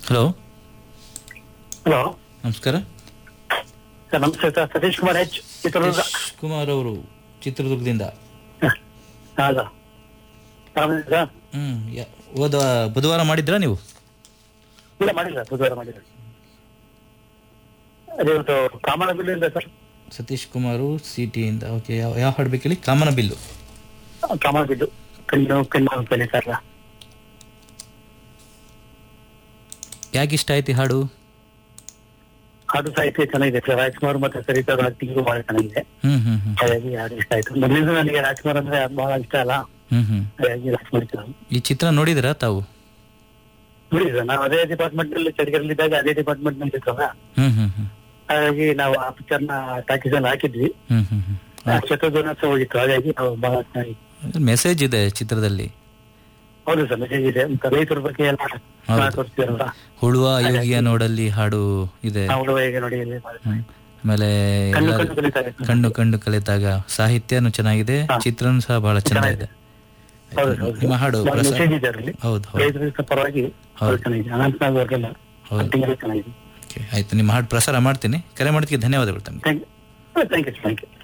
Hello hello ನಮಸ್ಕಾರ sir ನಮಸ್ತೆ sir Satish Kumar H Chitradurga Yash Kumar ಅವರು ಚಿತ್ರದುರ್ಗದಿಂದ ಹೌದಾ ಆರಾಮಿದ್ದೀರಾ ಸರ್ ಹ್ಮ್ ಯಾ- ಹೋದ ಬುಧವಾರ ಮಾಡಿದ್ರಾ ನೀವು ಇಲ್ಲ ಮಾಡಿಲ್ಲ ಬುಧವಾರ ಮಾಡಿಲ್ಲ ಅದೇ ಇವತ್ತು ಕಾಮನ ಬಿಲ್ಲಿಂದ ಸರ್ ಸತೀಶ್ ಕುಮಾರು ಸಿ ಟಿಯಿಂದ ಓಕೆ ಯಾವ ಯಾವ ಹಾಡು ಬೇಕು ಹೇಳಿ ಕಾಮನ ಬಿಲ್ಲು ಕಾಮನ ಬಿದ್ದು ಕಣ್ಣು ಕಣ್ಣು ಬೆಲೆ ಸರ್ ಯಾಕೆ ಇಷ್ಟ ಆಯ್ತು ಈ ಹಾಡು ಹಾಡು ಸಾಹಿತ್ಯ ಚೆನ್ನಾಗಿದೆ ಸರ್ ರಾಜ್ಕುಮಾರ್ ಮತ್ತೆ ಸರಿತಾ ಅವ್ರ ಆಕ್ಟಿಂಗು ಬಹಳ ಚೆನ್ನಾಗಿದೆ ಹ್ಮ್ ಹ್ಮ್ ಹ್ಮ್ ಹಾಗಾಗಿ ಹಾಡು ಇಷ್ಟ ಆಯ್ತು ಮೊದಲಿಂದ ನನಗೆ ರಾಜ್ಕುಮಾರ್ ಅಂದ್ರೆ ಬಹಳ ಇಷ್ಟ ಅಲ್ಲ ಹ್ಮ್ ಹ್ಮ್ ಹಾಗಾಗಿ ರಾಜ್ಕುಮಾರ್ ಇಷ್ಟ ಈ ಚಿತ್ರ ನೋಡಿದಿರಾ ತಾವು ನೋಡಿ ಸರ್ ನಾವು ಅದೇ ಡಿಪಾರ್ಟ್ಮೆಂಟ್ ನಲ್ಲಿ ಚಳಿಗರಲ್ಲಿದ್ದಾಗ ಅದೇ ಡಿಪಾರ್ಟ್ಮೆಂಟ್ ನಲ್ಲಿ ಇರ್ತಲ್ಲ ಹ್ಮ್ ಹ್ಮ್ ಹ್ಮ್ ಹಾಗಾಗಿ ನಾವು ಆ ಪಿಕ್ಚರ್ ನ ಟಾಕೀಸ್ ಅಲ್ಲಿ ಹಾಕಿದ್ವಿ ಹ್ಮ್ ಹ್ಮ್ ಹ್ಮ್ ಶತದಿನೋತ್ಸವ ಹೋಗಿತ್ತು ಹಾಗಾಗಿ ನಾವು ಬಹಳ ಚೆನ್ನಾಗಿ ಮೆಸೇಜ್ ಇದೆ ಚಿತ್ರದಲ್ಲಿ ಹೌದು ಸರ್ ಮೆಸೇಜ್ ಇದೆ ಮತ್ತೆ ರೈತರ ಬಗ್ಗೆ ಎಲ್ಲ ಹೌದು. ತೋರಿಸ್ತೀರಲ್ಲ ಹುಳುವ ಯೋಗಿಯ ನೋಡಲ್ಲಿ ಹಾಡು ಇದೆ ನಾವು ಹೇಗೆ ನೋಡಿ ಇಲ್ಲಿ ಬಹಳ ಹ್ಮ್. ಆಮೇಲೆ ಕಣ್ಣು ಎಲ್ಲ- ಕಣ್ಣು ಕಲಿತಾ ಇದೆ. ಕಣ್ಣು ಕಣ್ಣು ಕಲಿತಾಗ ಸಾಹಿತ್ಯನೂ ಚೆನ್ನಾಗಿದೆ ಹಾ. ಚಿತ್ರನೂ ಸಹ ಬಹಳ ಚೆನ್ನಾಗಿದೆ ಹೌದು ಹೌದು ನಿಮ್ಮ ಹಾಡು ಬಹಳ ಪ್ರಸಾರ ಮೆಸೇಜ್ ಇದೆ ಅದರಲ್ಲಿ ಹೌದು ಹೌದು ರೈತರ ಪರವಾಗಿ ಬಹಳ ಹೌದು. ಚೆನ್ನಾಗಿದೆ ಅನಂತನಾಗ್ ಅವ್ರಿಗೆಲ್ಲ ಹೌದು. acting ಎಲ್ಲ ಚೆನ್ನಾಗಿದೆ ಓಕೆ ಆಯ್ತು ನಿಮ್ಮ ಹಾಡು ಪ್ರಸಾರ ಮಾಡ್ತೀನಿ ಕರೆ ಮಾಡೋದಕ್ಕೆ ಧನ್ಯವಾದಗಳು ತಮಗೆ thank you thank you thank you